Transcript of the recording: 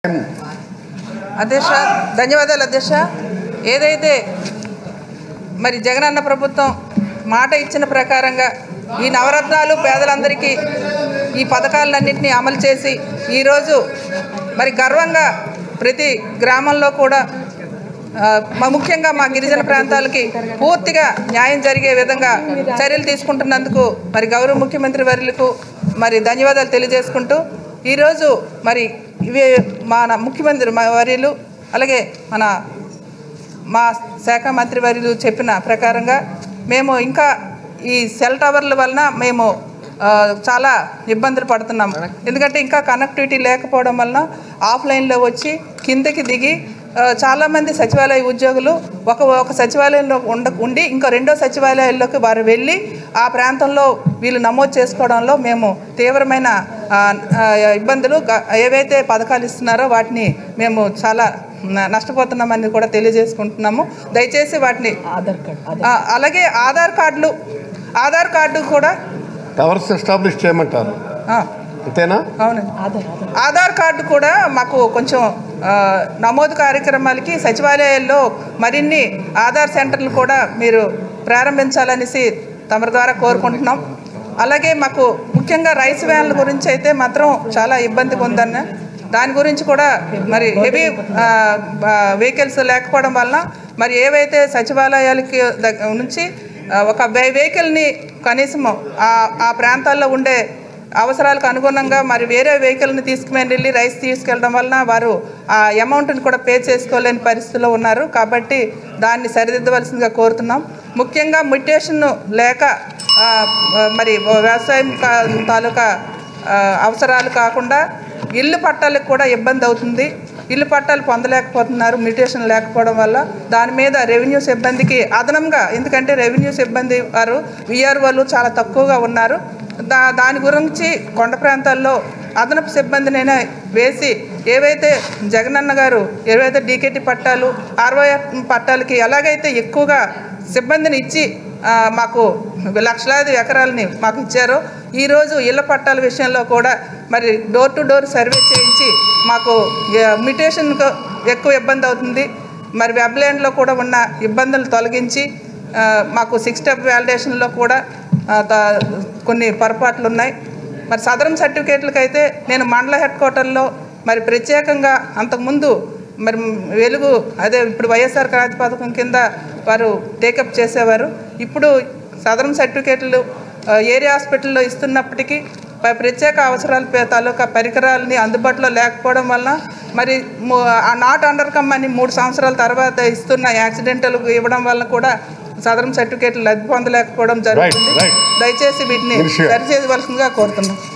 అధ్యక్ష ధన్యవాదాలు అధ్యక్ష ఏదైతే మరి జగనన్న ప్రభుత్వం మాట ఇచ్చిన ప్రకారంగా ఈ నవరత్నాలు పేదలందరికీ ఈ పథకాలన్నింటినీ అమలు చేసి ఈరోజు మరి గర్వంగా ప్రతి గ్రామంలో కూడా ఆ, మా ముఖ్యంగా మా గిరిజన ప్రాంతాలకి పూర్తిగా న్యాయం జరిగే విధంగా చర్యలు తీసుకుంటున్నందుకు మరి గౌరవ ముఖ్యమంత్రి వర్యులకు మరి ధన్యవాదాలు తెలియజేసుకుంటూ ఈరోజు మరి ఇవే మన ముఖ్యమంత్రి మా వర్యులు అలాగే మన మా శాఖ మంత్రి వర్యులు చెప్పిన ప్రకారంగా మేము ఇంకా ఈ సెల్ టవర్ల వలన మేము ఆ, చాలా ఇబ్బందులు పడుతున్నాం ఎందుకంటే ఇంకా కనెక్టివిటీ లేకపోవడం వలన ఆఫ్లైన్లో వచ్చి కిందకి దిగి ఆ, చాలామంది సచివాలయ ఉద్యోగులు ఒక ఒక సచివాలయంలో ఉండ ఉండి ఇంకా రెండో సచివాలయాల్లోకి వారు వెళ్ళి ఆ ప్రాంతంలో వీళ్ళు నమోదు చేసుకోవడంలో మేము తీవ్రమైన ఆ, ఆ, ఇబ్బందులు గ- ఏవైతే పథకాలు ఇస్తున్నారో వాటిని మేము చాలా న- నష్టపోతున్నామని కూడా తెలియజేసుకుంటున్నాము దయచేసి వాటిని ఆ, అలాగే ఆధార్ కార్డులు ఆధార్ కార్డు కూడా టవర్స్ ఎస్టాబ్లిష్ చేయమంటారు ఆ, అంతేనా అవునండి ఆధార్ కార్డు కూడా మాకు కొంచెం ఆ, నమోదు కార్యక్రమాలకి సచివాలయాల్లో మరిన్ని ఆధార్ సెంటర్లు కూడా మీరు ప్రారంభించాలనేసి తమరి ద్వారా కోరుకుంటున్నాం అలాగే మాకు ముఖ్యంగా రైస్ వ్యాన్ల గురించి అయితే మాత్రం చాలా ఇబ్బందిగా ఉందన్న దాని గురించి కూడా మరి హెవీ వెహికల్స్ లేకపోవడం వలన మరి ఏవైతే సచివాలయాలకి దగ్గ నుంచి ఆ, ఒక వె- వెహికల్ని కనీసం ఆ ఆ ప్రాంతాల్లో ఉండే అవసరాలకు అనుగుణంగా మరి వేరే వెహికల్ని తీసుకుని వెళ్ళి రైస్ తీసుకెళ్ళడం వలన వారు ఆ అమౌంట్ని కూడా పే చేసుకోలేని పరిస్థితిలో ఉన్నారు కాబట్టి దాన్ని సరిదిద్దవలసిందిగా కోరుతున్నాం ముఖ్యంగా మ్యుటేషన్ లేక ఆ, మరి వ్యవసాయం కా- తాలూకా ఆ, అవసరాలు కాకుండా ఇల్లు పట్టాలకు కూడా ఇబ్బంది అవుతుంది ఇల్లు పట్టాలు పొందలేకపోతున్నారు మ్యూటేషన్ లేకపోవడం వల్ల దాని మీద రెవెన్యూ సిబ్బందికి అదనంగా ఎందుకంటే రెవెన్యూ సిబ్బంది వారు విఆర్ఓలు చాలా తక్కువగా ఉన్నారు దా దాని గురించి కొండ ప్రాంతాల్లో అదనపు సిబ్బందినైనా వేసి ఏవైతే జగనన్న గారు ఏవైతే డీకేటీ పట్టాలు ఆర్వై పట్టాలకి ఎలాగైతే ఎక్కువగా సిబ్బందిని ఇచ్చి ఆ, మాకు లక్షలాది ఎకరాలని మాకు ఇచ్చారో ఈరోజు ఇళ్ల పట్టాల విషయంలో కూడా మరి డోర్ టు డోర్ సర్వే చేయించి మాకు మ్యూటేషన్ ఎక్కువ ఇబ్బంది అవుతుంది మరి వెబ్ ల్యాండ్లో కూడా ఉన్న ఇబ్బందులు తొలగించి ఆ, మాకు సిక్స్ స్టెప్ వ్యాలిడేషన్లో కూడా ఆ, త- కొన్ని పొరపాట్లు ఉన్నాయి మరి సదరం సర్టిఫికేట్లకి అయితే నేను మండల హెడ్ క్వార్టర్లో మరి ప్రత్యేకంగా అంతకుముందు మరి వెలుగు అదే ఇప్పుడు వైఎస్ఆర్ క్రాంతి పథకం కింద వారు టేకప్ చేసేవారు ఇప్పుడు సదరం సర్టిఫికేట్లు ఆ, ఏరియా హాస్పిటల్లో ఇస్తున్నప్పటికీ ప- ప్రత్యేక అవసరాల పే- తాలూకా పరికరాలని అందుబాటులో లేకపోవడం వలన మరి ము- ఆ నాట్ అండర్ కమ్ అని మూడు సంవత్సరాల తర్వాత ఇస్తున్న యాక్సిడెంటల్ ఇవ్వడం వల్ల కూడా సదరం సర్టిఫికేట్లు లబ్ధి పొందలేకపోవడం జరుగుతుంది right. దయచేసి వీటిని Nirsha. సరిచేయవలసిందిగా కోరుతున్నాం